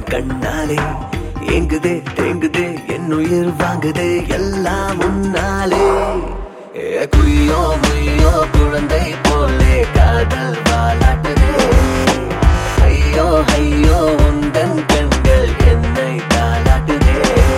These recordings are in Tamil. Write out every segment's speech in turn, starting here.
கண்ணாலே ஏங்குதே தேங்குதே என் உயிர் வாங்குதே எல்லாம் முன்னாலே ஏ குய்யோ முய்யோ குழந்தை போலே காதல் வாலாட்டுதே ஐயோ ஐயோ உந்தன் கண்கள் என்னை தாளாட்டுதே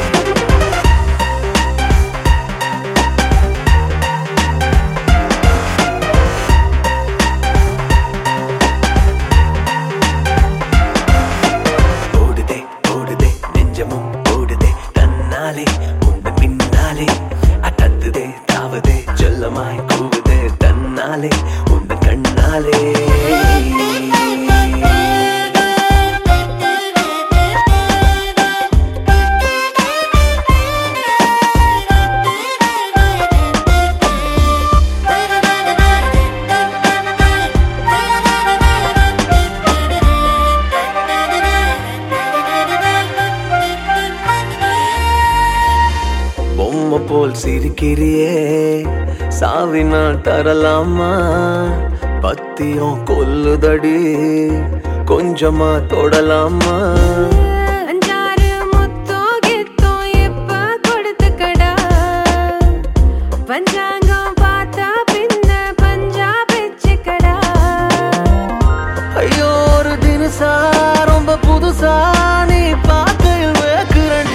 ஓடுதே ஓடுதே நெஞ்சமும் ஓடுதே தன்னாலே உந்த பின்னாலே அட்டத்துதே தாவுதே செல்லமாய் கூவுதே தன்னாலே உந்த கண்ணாலே பொம்மை போல் சிரிக்கிறியே சாவி நான் தரலாமா பத்தியம் கொல்லுதடி கொஞ்சமா தொடலாமா அஞ்சாறு முத்தம் கித்தம் இப்ப கொடுத்துக்கடா பஞ்சாங்கம் பார்த்தா பின்ன பஞ்சா பிச்சுக்கடா ஐயோ ஒரு தினசா ரொம்ப புதுசா நீ பார்க்கையில் வேக்குறடி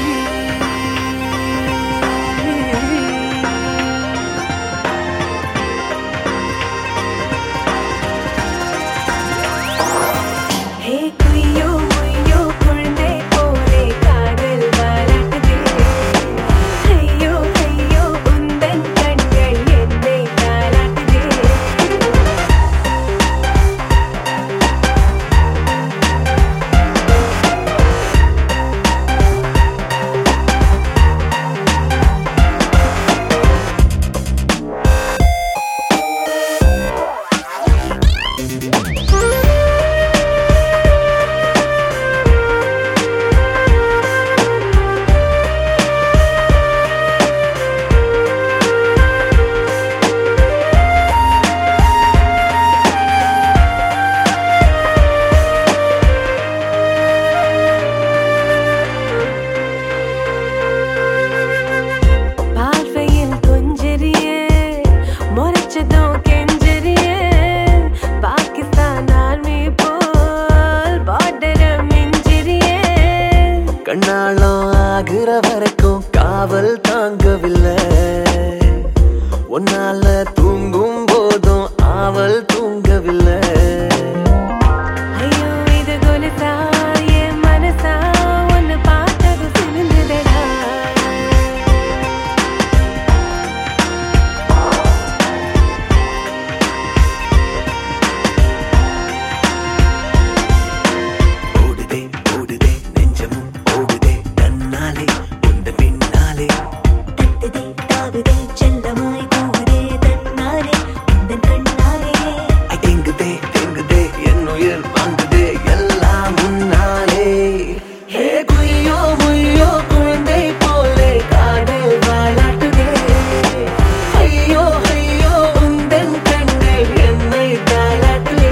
ஹே குய்யோ முய்யோ குழந்தை போலே காதல் வாலாட்டுதே ஐயோ ஐயோ உந்தன் கண்கள் என்னை தாளாட்டுதே பார்வையில் கொஞ்சறியே முறைச்சதும் கெஞ்சறியே பாகிஸ்தான் ஆர்மி போல் பார்டர மிஞ்சிறியே கண்ணாளம் ஆகுற வரைக்கும் காவல் தாங்கவில்லை உன்னால தூங்கும் போதும் ஆவல் தூங்கவில்லை ஐயோ இது கொலுசா என் மனசா ஒன்னு பார்த்தது சிலுங்குதடா ஓடுதே ஓடுதே நெஞ்சமும் ஓடுதே தன்னாலே உந்த பின்னாலே தட்டுதே தாவுதே செல்லமாய் கூவுதே தன்னாலே உந்தன் கண்ணாலே ஐ தேங்குதே தேங்குதே என் உயிர் வாங்குதே எல்லாம் முன்னாலே ஹே குய்யோ முய்யோ குழந்தை போலே காதல் வாழாட்டுதே ஐயோ ஐயோ உந்தன் கண்கள் என்னை தாளாட்டுதே